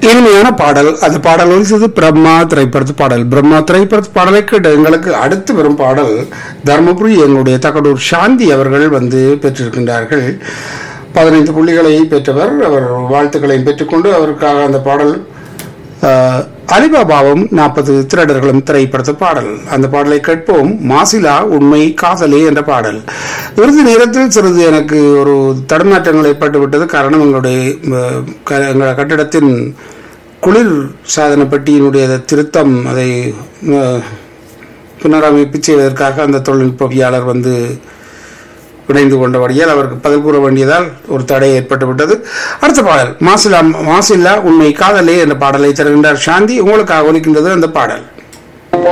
இனிமையான பாடல் அந்த பாடல் ஒலிச்சது பிரம்மா திரைப்படத்து பாடல் பிரம்மா திரைப்படத்து பாடலை கேட்டு எங்களுக்கு அடுத்து வரும் பாடல் தர்மபுரி எங்களுடைய தகடூர் சாந்தி அவர்கள் வந்து பெற்றிருக்கின்றார்கள் பதினைந்து புள்ளிகளை பெற்றவர் அவர் வாழ்த்துக்களையும் பெற்றுக்கொண்டு அவருக்காக அந்த பாடல் ஆஹ், அலிபாபாவும் நாற்பது திருடர்களும் திரைப்படத்து பாடல் அந்த பாடலை கேட்போம் மாசிலா உண்மை காதலே என்ற பாடல் இறுதி நேரத்தில் சிறிது எனக்கு ஒரு தடுமாற்றங்கள் ஏற்பட்டுவிட்டது காரணம் எங்களுடைய ஆஹ், க- எங்கள் கட்டிடத்தின் குளிர் சாதன பெட்டியினுடைய திருத்தம் அதை ஆஹ், புனரமைப்பு செய்வதற்காக அந்த தொழில்நுட்பவியாளர் வந்து இணைந்து கொண்டபடியால் அவருக்கு பதில் கூற வேண்டியதால் ஒரு தடை ஏற்பட்டு விட்டது அடுத்த பாடல் மாசிலா மாசில்லா உண்மை காதலே என்ற பாடலை தருகின்றார் சாந்தி உங்களுக்காக ஒலிக்கின்றது அந்த பாடல்